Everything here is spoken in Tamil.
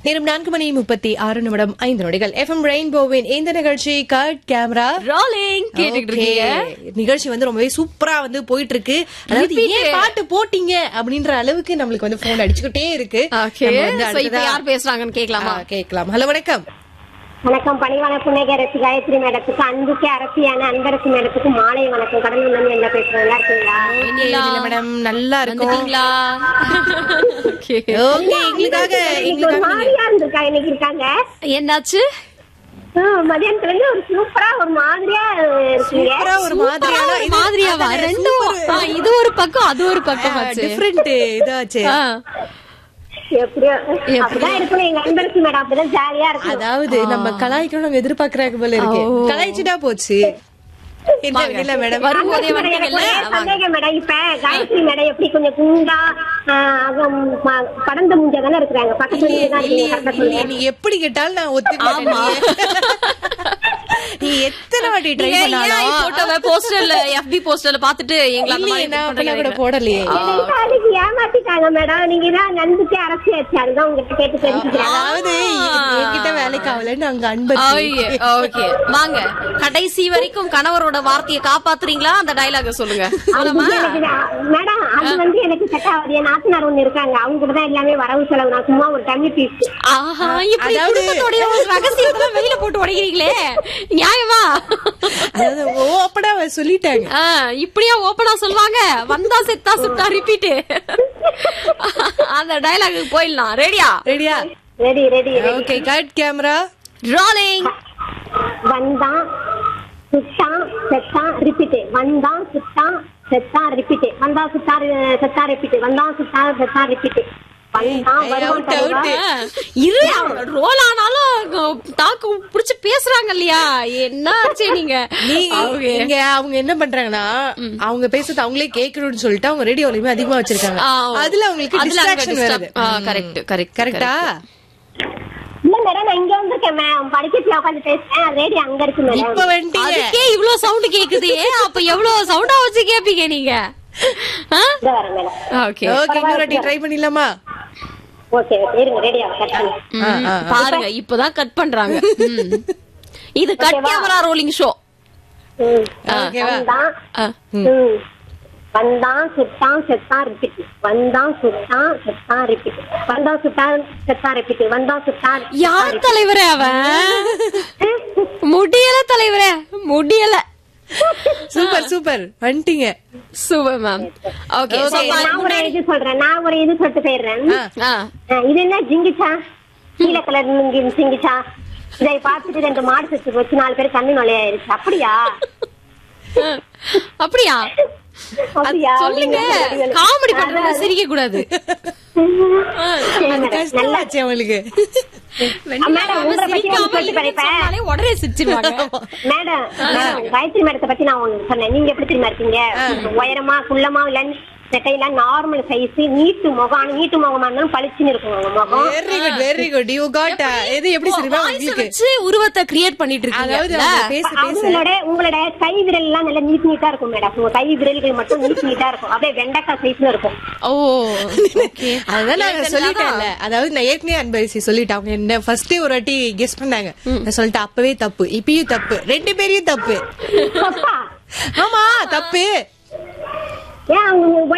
நேரம் நான்கு மணி முப்பத்தி ஆறு நிமிடம் ஐந்து நொடிகள் எஃப்எம் ரெயின்போவின் இந்த நிகழ்ச்சி கட் கேமரா ரோலிங் கேட்டுக்கிட்டு இருக்கீங்க நிகழ்ச்சி வந்து ரொம்பவே சூப்பரா வந்து போயிட்டு இருக்கு அதாவது Repeat. ஏன் பாட்டு போட்டீங்க அப்படின்ற அளவுக்கு நம்மளுக்கு வந்து போன் அடிச்சுக்கிட்டே இருக்கு ஓகே நம்ம வந்து சோ இப்போ அடுத்ததா- யார் பேசுறாங்கன்னு கேட்கலாமா ஆ, கேட்கலாம் ஹலோ வணக்கம் வணக்கம் பணிவான புன்னகரசி காயத்ரி மேடத்துக்கு அன்புக்கு அரசியான அன்பரசி மேடத்துக்கு மாலை வணக்கம் கடல் உள்ளம் என்ன பேசுறேன் நல்லா இருக்கீங்களா இல்ல மேடம் நல்லா இருக்கும் வந்துட்டீங்களா ஓகே ஓகே எங்களுக்காக இன்னைக்கு ஒரு எங்களுக்காக நீங்க- மாதிரியா இருந்திருக்கா இன்னைக்கு இருக்காங்க என்னாச்சு ஹம், மதியானத்துல இருந்து ஒரு சூப்பரா ஒரு மாதிரியா இருக்கீங்க சூப்பரா ஒரு மாதிரியான ஒரு மாதிரியாவா ரெண்டும் ஆ, இது ஒரு பக்கம் அது ஒரு பக்கம் ஆச்சு டிஃபரெண்ட் இதாச்சு ஆ. எப்படியோ அப்படிதான் இருக்கணும் எங்க அன்பரசி மேடம் அப்படிதான் ஜாலியா இருக்கும் அதாவது நம்ம கலாய்க்கணும் நம்ம எதிர்பார்க்கறாங்க போல இருக்கு கலாய்ச்சிட்டா போச்சு என்ன இல்ல மேடம் வரும்போதே மேடம், எனக்கு வந்தீங்கல்ல ஒரே சந்தேகம் மேடம் இப்ப காயத்ரி மேடம் எப்படி கொஞ்சம் குண்டா ஆஹ், அகம், ம- படர்ந்த முஞ்ச தானே இருக்கிறாங்க பக்கத்துல இல்லையே, தான் இருக்கீங்க இல்லையே, பக்கத்துல இல்லையே, நீ எப்படி கேட்டாலும் நான் ஒத்துக்க நீ எத்தனை வாட்டி ட்ரை நீங்க பண்ணாலும் ஏன் போட்டோவை போஸ்டர்ல FB போஸ்டர்ல பாத்துட்டு எங்களை அந்த இல்லையே, மாதிரி நான் பண்றீங்க அப்பெல்லாம் கூட போடலையே எனக்கு அதுக்கு ஏமாத்திட்டாங்க மேடம் நீங்க தான் நம்பிக்கை அரசியாச்சு அதுதான் உங்ககிட்ட கேட்டு தெரிஞ்சுக்கிறேன் அதாவது என்கிட்ட வேலைக்கு ஆகலன்னு அங்க அன்பு ஐயே, ஓகே வாங்க கடைசி வரைக்கும் கணவரோட வார்த்தையை காப்பாத்துறீங்களா அந்த டயலாக சொல்லுங்க போலாமா? எனக்கு நான்- மேடம் அது வந்து எனக்கு செட் ஆகுது என் நாத்தனார் ஒண்ணு இருக்காங்க அவங்க கூட தான் எல்லாமே வரவு செலவு நான் சும்மா ஒரு டம்மி பீஸ் ஆஹா இப்படி அதாவது- குடும்பத்தோடைய ஒரு ரகசியத்தெல்லாம் வெளியில போட்டு உடைக்கிறீங்களே நியாயமா அதாவது ஓப்பனா அவ சொல்லிட்டாங்க ஆ, இப்படியா ஓப்பனா சொல்லுவாங்க வந்தா செத்தா சுட்டா ரிப்பீட் அந்த டயலாக் போயிடலாம் ரெடியா ரெடியா ready ready okay cut camera rolling வந்தான் சுட்டான் செத்தான் ரிப்பீட் வந்தான் சுட்டான் செத்தான் ரிப்பீட் வந்தான் சுட்டா செத்தான் ரிப்பீட் வந்தான் சுட்டான் செத்தான் ரிப்பீட் வந்தான் ஏய், வருவான் out, out. தலைவா. இரு ரோல் ஆனாலும் தாக்கு புடிச்சு பேசுறாங்க இல்லையா என்ன ஆச்சு நீங்க நீ அவங்க- இங்க அவங்க என்ன பண்றாங்கன்னா அவங்க பேசுறது அவங்களே கேட்கணும்னு சொல்லிட்டு அவங்க ரேடியோலயுமே அதிகமா வச்சிருக்காங்க ஆ, அதுல அவங்களுக்கு அதுல அங்க டிஸ்ட்ராக்ஷன் disturb- வருது ஆ, correct, correct, கரெக்டா இல்ல மேடம் நான் இங்க வந்திருக்கேன் மேம் படிக்கட்டுல உட்காந்து பேசுறேன் ரேடியோ அங்க இருக்கு மேடம் இப்ப வந்துட்டீங்க அதுக்கே இவ்ளோ சவுண்ட் கேக்குது அப்ப எவ்வளவு சவுண்டா வச்சு கேப்பீங்க நீங்க இந்த வரேன் மேடம் ஓகே ஓகே இன்னொரு வாட்டி ட்ரை பண்ணிடலாமா ஓகே ஓகே இருங்க ரேடியோ கட் பண்ணி ஆ, ஆ. பாருங்க இப்பதான் கட் பண்றாங்க ம். இது கட் கேமரா ரோலிங் ஷோ ம். ஓகேவா வந்தான் ம். வந்தான் சுட்டான் செத்தான் ரிப்பீட் வந்தான் சுட்டான் செத்தான் ரிப்பீட் வந்தான் சுட்டான் செத்தான் ரிப்பீட் வந்தான் சுட்டான் யார் தலைவரே அவன் முடியல தலைவரே முடியல சூப்பர் சூப்பர் வந்துட்டீங்க சூப்பர் மேம் ஓகே நான் ஒரு இது சொல்றேன் நான் ஒரு இது சொல்லிட்டு போயிடுறேன் ஆ. அஹ் இது என்ன ஜிங்கிச்சா நீல கலர் சிங்கிச்சா இதை பார்த்துட்டு ரெண்டு மாடு செத்து போச்சு நாலு பேர் கண்ணு நுழையாயிருச்சு அப்படியா அப்படியா அப்படியா சொல்லுங்க காமெடி பண்றது சிரிக்க கூடாது சரி அது மேடம். கஷ்டமாச்சு அவங்களுக்கு மேடம், உங்களை பத்தி நான் சிரிக்காம சொல்லிட்டு இல்லைன்னு போயிருப்பேன். சொன்னாலே உடனே சிரிச்சிருவாங்க மேடம் மேடம் காயத்ரி மேடத்தை பத்தி நான் ஒண்ணு சொன்னேன் நீங்க எப்படி தெரியுமா இருக்கீங்க உயரமா குள்ளமா இல்ல நெட்டையில நார்மல் சைஸ் நீட்டு முகம் ஆனா நீட்டு முகமா இருந்தாலும் பளிச்சுன்னு இருக்கும் உங்க முகம் very good very good you got இது எப்படி சரிமா வாய்ஸ் உங்களுக்கு வச்சு உருவத்தை கிரியேட் பண்ணிட்டு அதாவது இருக்கீங்க அவங்க பேச பேச அவங்களோட உங்களோட கை விரல் எல்லாம் நல்லா நீட் நீட்டா இருக்கும் மேடம் உங்க கை விரல்கள் மட்டும் நீட் நீட்டா இருக்கும் அப்படியே வெண்டைக்காய் சைஸ்ல இருக்கும் ஓ ஓகே அதான் நாங்க சொல்லிட்டேன்ல அதாவது நான் ஏற்கனவே அன்பரிசி சொல்லிட்டேன் அவங்க என்ன ஃபர்ஸ்டே ஒரு வாட்டி கெஸ் பண்ணாங்க நான் சொல்லிட்டேன் அப்பவே தப்பு இப்பயும் தப்பு ரெண்டு பேரையும் தப்பு அப்பா, ஆமா தப்பு ஏன் அவங்க